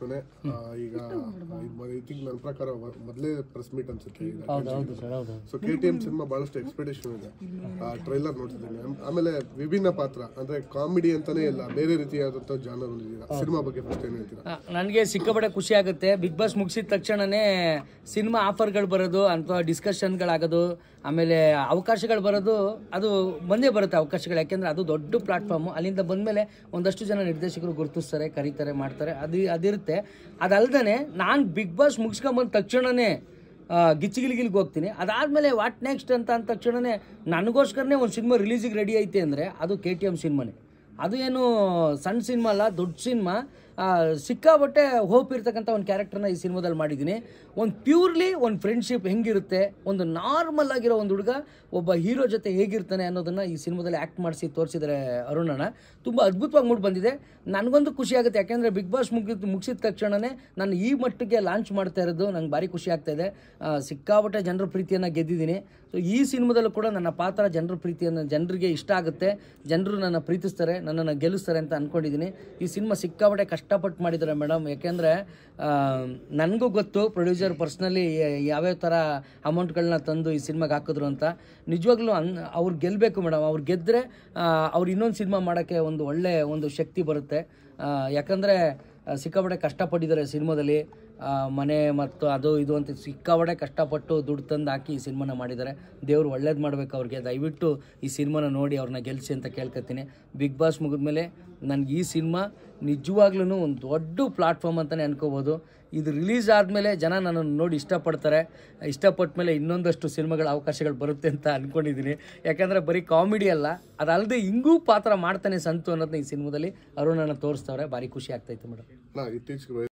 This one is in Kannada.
ತಕ್ಷಣ ಈಗ ಐ ಥಿಂಕ್ ನನ್ನ ಪ್ರಕಾರ ವ- ಮೊದಲೇ ಪ್ರೆಸ್ ಮೀಟ್ ಅನ್ಸುತ್ತೆ ಈಗ ಹೌದು ಹೌದು ಸರ್ ಹೌದು so K T M cinema ಬಹಳಷ್ಟು ಎಕ್ಸ್ಪೆಕ್ಟೇಷನ್ ಇದೆ ಟ್ರೈಲರ್ ನೋಡ್ತಿದ್ದೀನಿ ಆಮ್- ಆಮೇಲೆ ವಿಭಿನ್ನ ಪಾತ್ರ ಅಂದ್ರೆ ಕಾಮಿಡಿ ಅಂತಾನೆ ಇಲ್ಲ ಬೇರೆ ರೀತಿಯಾದಂತ ಜಾನರ್ ಹೊಂದಿದ್ದೀರಾ ಸಿನಿಮಾ ಬಗ್ಗೆ ಫಸ್ಟ್ ಏನ್ ಹೇಳ್ತೀರಾ ನನಗೆ ಸಿಕ್ಕಾಪಟ್ಟೆ ಖುಷಿ ಆಗುತ್ತೆ ಬಿಗ್ ಬಾಸ್ ಮುಗಿಸಿದ ತಕ್ಷಣನೇ ಸಿನಿಮಾ ಆಫರ್ಗಳು ಬರೋದು ಅಥವಾ ಡಿಸ್ಕಷನ್ಗಳಾಗೋದು ಆಮೇಲೆ ಅವಕಾಶಗಳು ಬರೋದು ಅದು ಬಂದೇ ಬರುತ್ತೆ ಅವಕಾಶಗಳು ಯಾಕೆಂದ್ರೆ ಅದು ದೊಡ್ಡ ಪ್ಲಾಟ್ಫಾರ್ಮು ಅಲ್ಲಿಂದ ಬಂದಮೇಲೆ ಒಂದಷ್ಟು ಜನ ನಿರ್ದೇಶಕರು ಗುರುತಿಸ್ತಾರೆ ಕರೀತಾರೆ ಮಾಡ್ತಾರೆ ಅದು ಅದಿರುತ್ತೆ ಅದಲ್ದೇ ನಾನು ಬಿಗ್ ಬಾಸ್ ಮುಗಿಸ್ಕೊಂಬಂದ ತಕ್ಷಣನೇ ಆ, ಗಿಚ್ಚಿಗಿಲಿಗಿಲ್ಗೆ ಹೋಗ್ತೀನಿ ಅದಾದಮೇಲೆ ವಾಟ್ ನೆಕ್ಸ್ಟ್ ಅಂತ ಅಂದ ತಕ್ಷಣನೇ ನನಗೋಸ್ಕರನೇ ಒಂದು ಸಿನಿಮಾ ರಿಲೀಸಿಗೆ ರೆಡಿ ಐತೆ ಅಂದರೆ ಅದು ಕೆ ಟಿ ಎಮ್ ಸಿನಿಮಾನೇ ಅದು ಏನು ಸಣ್ಣ ಸಿನಿಮಾ ಅಲ್ಲ ದೊಡ್ಡ ಸಿನಿಮಾ ಸಿಕ್ಕಾಬಟ್ಟೆ ಹೋಪ್ ಇರ್ತಕ್ಕಂಥ ಒಂದು ಕ್ಯಾರೆಕ್ಟರ್ನ ಈ ಸಿನಿಮಾದಲ್ಲಿ ಮಾಡಿದ್ದೀನಿ ಒಂದು ಪ್ಯೂರ್ಲಿ ಒಂದು ಫ್ರೆಂಡ್ಶಿಪ್ ಹೆಂಗಿರುತ್ತೆ ಒಂದು ನಾರ್ಮಲ್ ಆಗಿರೋ ಒಂದು ಹುಡುಗ ಒಬ್ಬ ಹೀರೋ ಜೊತೆ ಹೇಗಿರ್ತಾನೆ ಅನ್ನೋದನ್ನು ಈ ಸಿನಿಮಾದಲ್ಲಿ ಆ್ಯಕ್ಟ್ ಮಾಡಿಸಿ ತೋರಿಸಿದ್ದಾರೆ ಅರುಣನ ತುಂಬ ಅದ್ಭುತವಾಗಿ ಮೂಡಿ ಬಂದಿದೆ ನನಗೊಂದು ಖುಷಿ ಆಗುತ್ತೆ ಯಾಕೆಂದರೆ ಬಿಗ್ ಬಾಸ್ ಮುಗಿದ ಮುಗಿಸಿದ ತಕ್ಷಣನೇ ನಾನು ಈ ಮಟ್ಟಿಗೆ ಲಾಂಚ್ ಮಾಡ್ತಾ ಇರೋದು ನಂಗೆ ಭಾರಿ ಖುಷಿ ಆಗ್ತಾ ಇದೆ ಆ, ಸಿಕ್ಕಾಪಟ್ಟೆ ಜನರ ಪ್ರೀತಿಯನ್ನು ಗೆದ್ದಿದ್ದೀನಿ ಸೊ ಈ ಸಿನಿಮಾದಲ್ಲೂ ಕೂಡ ನನ್ನ ಪಾತ್ರ ಜನರ ಪ್ರೀತಿಯನ್ನು ಜನರಿಗೆ ಇಷ್ಟ ಆಗುತ್ತೆ ಜನರು ನನ್ನ ಪ್ರೀತಿಸ್ತಾರೆ ನನ್ನನ್ನು ಗೆಲ್ಲಿಸ್ತಾರೆ ಅಂತ ಅಂದ್ಕೊಂಡಿದ್ದೀನಿ ಈ ಸಿನಿಮಾ ಸಿಕ್ಕಾಪಟ್ಟೆ ಕಷ್ಟಪಟ್ಟು ಮಾಡಿದ್ದಾರೆ ಮೇಡಮ್ ಯಾಕೆಂದರೆ ನನಗೂ ಗೊತ್ತು ಪ್ರೊಡ್ಯೂಸರ್ ಪರ್ಸ್ನಲಿ ಯಾವ್ಯಾವ ಥರ ಅಮೌಂಟ್ಗಳನ್ನ ತಂದು ಈ ಸಿನಿಮಾಗೆ ಹಾಕಿದ್ರು ಅಂತ ನಿಜವಾಗ್ಲೂ ಅನ್ ಅವ್ರು ಗೆಲ್ಲಬೇಕು ಮೇಡಮ್ ಅವ್ರು ಗೆದ್ದರೆ ಅವ್ರು ಇನ್ನೊಂದು ಸಿನಿಮಾ ಮಾಡೋಕ್ಕೆ ಒಂದು ಒಳ್ಳೆ ಒಂದು ಶಕ್ತಿ ಬರುತ್ತೆ ಆ, ಯಾಕಂದರೆ ಸಿಕ್ಕಾಪಟ್ಟೆ ಕಷ್ಟಪಟ್ಟಿದ್ದಾರೆ ಸಿನಿಮಾದಲ್ಲಿ ಆ, ಮನೆ ಮತ್ತು ಅದು ಇದು ಅಂತ ಸಿಕ್ಕಾಪಟ್ಟೆ ಕಷ್ಟಪಟ್ಟು ದುಡ್ಡು ತಂದು ಹಾಕಿ ಈ ಸಿನಿಮಾನ ಮಾಡಿದ್ದಾರೆ ದೇವ್ರು ಒಳ್ಳೇದು ಮಾಡ್ಬೇಕು ಅವ್ರಿಗೆ ದಯವಿಟ್ಟು ಈ ಸಿನಿಮಾನ ನೋಡಿ ಅವ್ರನ್ನ ಗೆಲ್ಲಿಸಿ ಅಂತ ಕೇಳ್ಕೊತೀನಿ ಬಿಗ್ ಬಾಸ್ ಮುಗಿದ್ಮೇಲೆ ನನಗೆ ಈ ಸಿನಿಮಾ ನಿಜವಾಗ್ಲೂ ಒಂದು ದೊಡ್ಡ ಪ್ಲಾಟ್ಫಾರ್ಮ್ ಅಂತಲೇ ಅನ್ಕೋಬೋದು ಇದು ರಿಲೀಸ್ ಆದಮೇಲೆ ಜನ ನನ್ನನ್ನು ನೋಡಿ ಇಷ್ಟಪಡ್ತಾರೆ ಇಷ್ಟಪಟ್ಟ ಮೇಲೆ ಇನ್ನೊಂದಷ್ಟು ಸಿನಿಮಾಗಳ ಅವಕಾಶಗಳು ಬರುತ್ತೆ ಅಂತ ಅಂದ್ಕೊಂಡಿದ್ದೀನಿ ಯಾಕಂದರೆ ಬರೀ ಕಾಮಿಡಿ ಅಲ್ಲ ಅದಲ್ಲದೆ ಹಿಂಗೂ ಪಾತ್ರ ಮಾಡ್ತಾನೆ ಸಂತು ಅನ್ನೋದನ್ನ ಈ ಸಿನಿಮಾದಲ್ಲಿ ಅರುಣನ ತೋರಿಸ್ತವ್ರೆ ಭಾರಿ ಖುಷಿ ಆಗ್ತೈತೆ ಮೇಡಮ್ ನಾ ಇತ್ತೀಚೆಗೆ